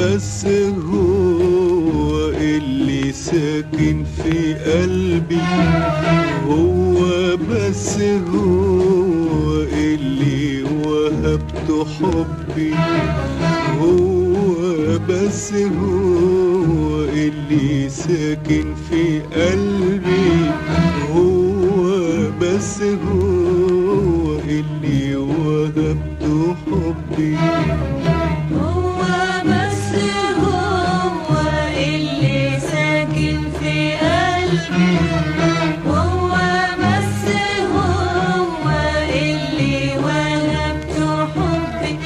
بس هو اللي ساكن في قلبي هو بس هو اللي وهبته حبي هو بس هو اللي ساكن في قلبي هو بس هو اللي وهبته حبي هو بس هو اللي ساكن في قلبي هو بس هو اللي وهبته حبي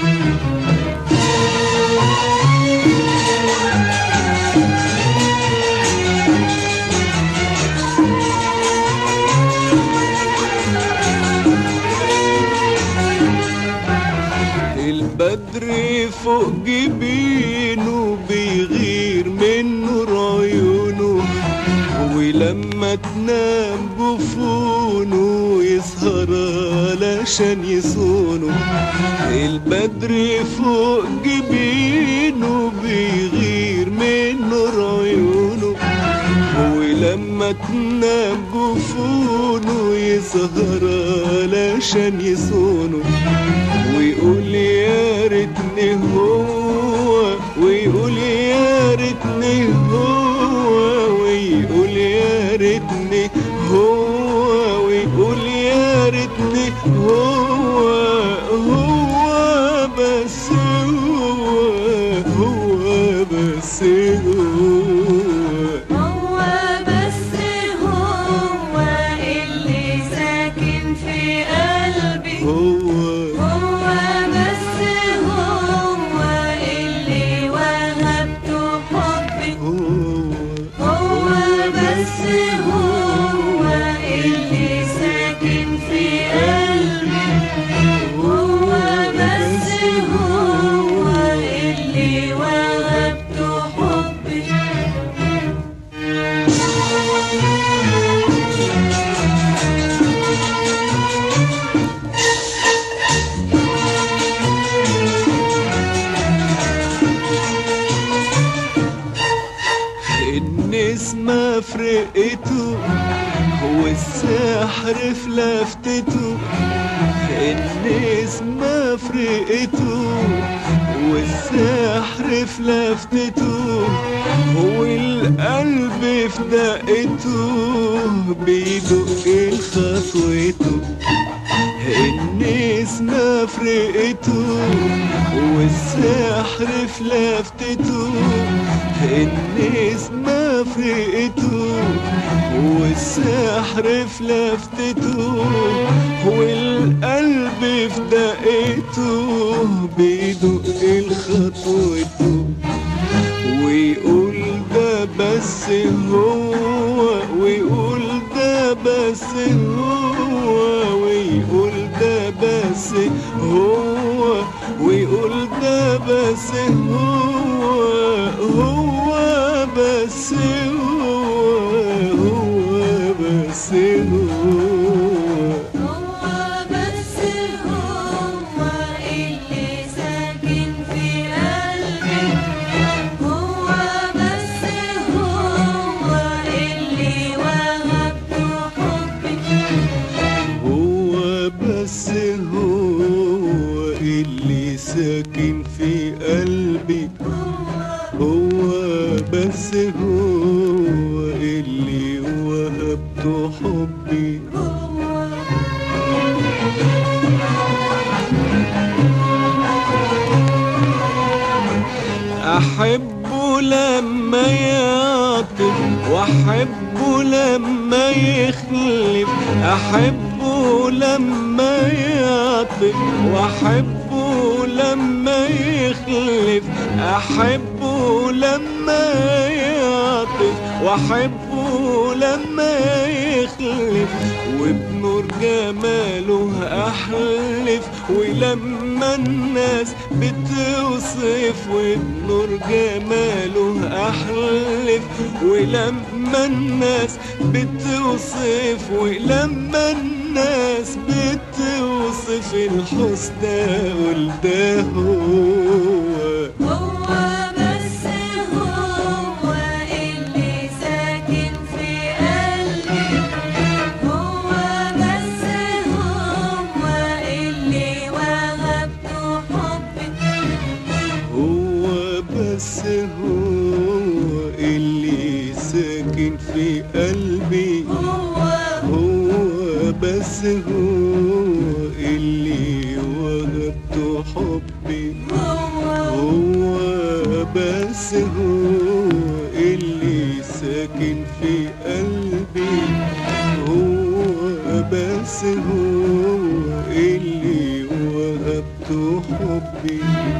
البدر فوق جبينه بيغير من نور عيونه ولما تنام جفونه يسهر علشان يصونه البدر فوق جبينه بيغير من نور عيونه ولما تنام جفونه يسهر علشان يصونه ويقول يا ريتني هو ويقول يا ريتني هو ويقول يا ريتني هو ويقول يا ريتني هو هو بس هو هو بس هو هو بس هو اللي ساكن في قلبي هو هو بس هو اللي وهبته حبي هو هو بس هو اللي ساكن في قلبي هو بس هو اللي وهبته حبي النسمة فرقته هو السحر في لفتته النسمة فرقته هو السحر في لفتته هو القلب في دقته بيدق لخطوته النسمة فرقته والسحر في لفتته النسمة فرقته والسحر في لفتته والقلب في دقته بيدق لخطوته ويقول ده بس هو ويقول ده بس هو ويقول ده بس هو ويقول ده بس هو هو بس هو هو بس هو هو بس هو اللي ساكن في قلبي هو بس هو اللي وهبته حبي هو بس هو اللي ساكن في قلبي هو بس هو اللي وهبته حبي أحبه لما يعطف وأحبه لما يخلف أحبه لما يعطف وأحبه لما يخلف أحبه لما يعطف وأحبه لما يخلف وبنور جماله أحلف ولما الناس بتوصف وبنور جماله أحلف ولما الناس بتوصف ولما الناس بتوصف الحسنى قول ده هو هو بس بس هو اللي ساكن في قلبي هو هو بس هو اللي وهبته حبي هو هو بس هو اللي ساكن في قلبي هو بس هو اللي وهبته حبي